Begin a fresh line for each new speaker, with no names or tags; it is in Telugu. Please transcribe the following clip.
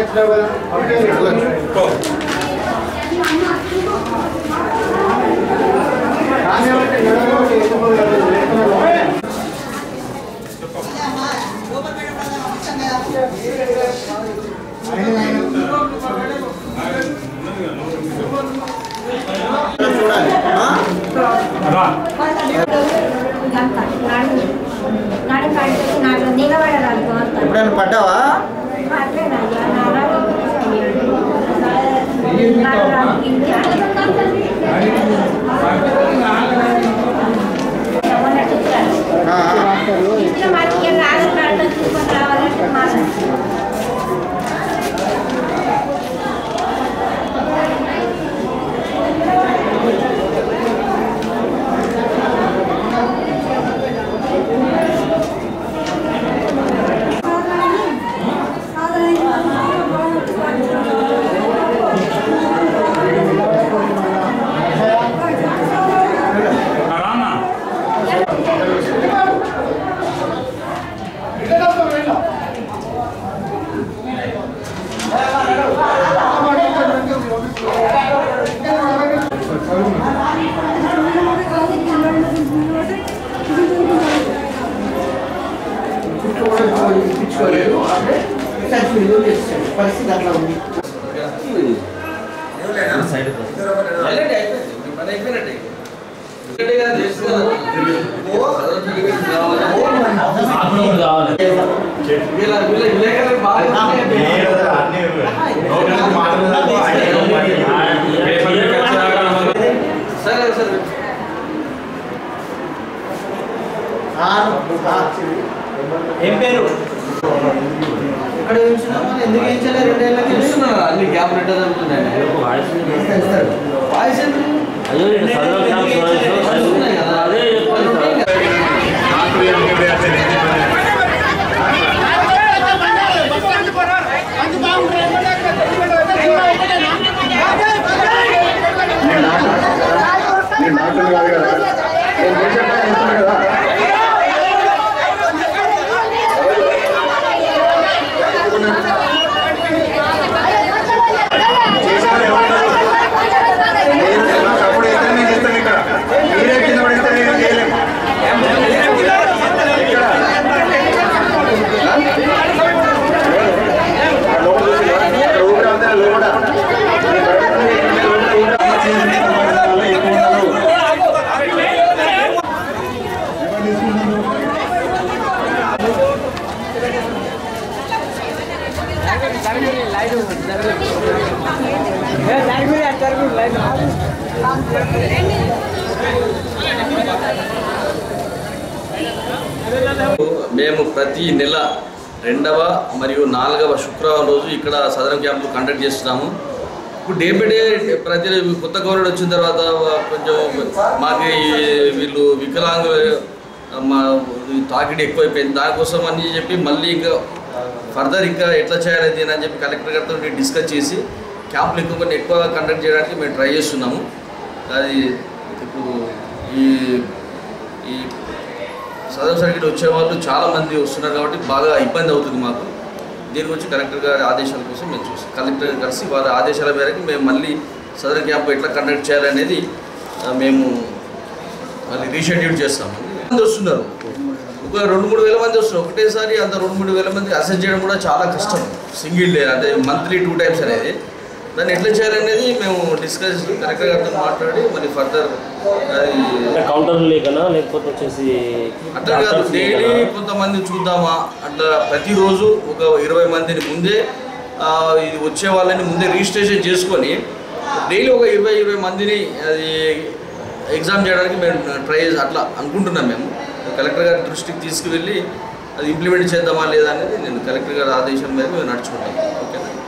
చూడాలి ఆ?
నాడు కడుపు నాకు దిగబడరాదు
ఎప్పుడైనా పడ్డావా ఆ, ఆ.
ఇంట్లో మనకి ఆధార్ కార్డు తీసుకొని రావాలంటే మాట్లాడాలి
రానా
ఇప్పించుకోలేదు అంటే సర్టిఫికేట్ చేస్తాడు పరిస్థితి అట్లా ఉంది ఆ, ఆ.
ఏం పేరు
ఇక్కడ ఉంచినా మరి ఎందుకు వేయించలేదు రెండేళ్ళకి
అన్ని గ్యాప్ రెడ్ జరుగుతున్నాయండి
ఇస్తాడు.
వాయిస్ ఎందుకు?
అయ్యో ఇక్కడ చదువు క్యాంప్ చూడొచ్చు. అదే చెప్పాలి సార్
మేము ప్రతి నెల రెండవ మరియు నాలుగవ శుక్రవారం రోజు ఇక్కడ సదరం క్యాంపులు కండక్ట్ చేస్తున్నాము ఇప్పుడు డే బై డే ప్రతి కొత్త గవర్నమెంట్ వచ్చిన తర్వాత కొంచెం మాకు ఈ వీళ్ళు వికలాంగులు మా ఈ తాకిడి ఎక్కువైపోయింది దానికోసం అని చెప్పి మళ్ళీ ఇంకా ఫర్దర్ ఇంకా ఎట్లా చేయాలి దీని అని చెప్పి కలెక్టర్ గారితో డిస్కస్ చేసి క్యాంపులు ఎక్కువ కొన్ని ఎక్కువ కండక్ట్ చేయడానికి మేము ట్రై చేస్తున్నాము అది ఇప్పుడు ఈ ఈ సదర్ సర్కిట్ వచ్చే వాళ్ళు చాలా మంది వస్తున్నారు కాబట్టి బాగా ఇబ్బంది అవుతుంది మాకు దీని గురించి కలెక్టర్ గారి ఆదేశాల కోసం మేము చూస్తాం కలెక్టర్ గారు కలిసి వారి ఆదేశాల మేరకు మేము మళ్ళీ సదర్ క్యాంప్ ఎట్లా కండక్ట్ చేయాలనేది ఆ, మేము మళ్ళీ రీషెడ్యూల్ చేస్తాము మంది వస్తున్నారు ఒక రెండు మూడు వేల మంది వస్తున్నారు ఒకటేసారి అంత రెండు మూడు వేల మంది అసెస్ చేయడం కూడా చాలా కష్టం సింగిల్ డే అంటే మంత్లీ టూ టైమ్స్ అనేది దాన్ని ఎట్లా చేయాలనేది మేము డిస్కస్ కలెక్టర్ గారితో మాట్లాడి మరి ఫర్దర్ అది
కౌంటర్ లేకనా లేకపోతే వచ్చేసి
అట్లా కాదు డైలీ కొంతమంది చూద్దామా అట్లా ప్రతిరోజు ఒక ఇరవై మందిని ముందే ఆ, ఇది వచ్చే వాళ్ళని ముందే రిజిస్ట్రేషన్ చేసుకొని డైలీ ఒక ఇరవై ఇరవై మందిని అది ఎగ్జామ్ చేయడానికి మేము ట్రై చేసి అట్లా అనుకుంటున్నాం మేము కలెక్టర్ గారి దృష్టికి తీసుకువెళ్ళి అది ఇంప్లిమెంట్ చేద్దామా లేదా అనేది నేను కలెక్టర్ గారి ఆదేశం మీద మేము నడుచుకుంటాం ఓకేనా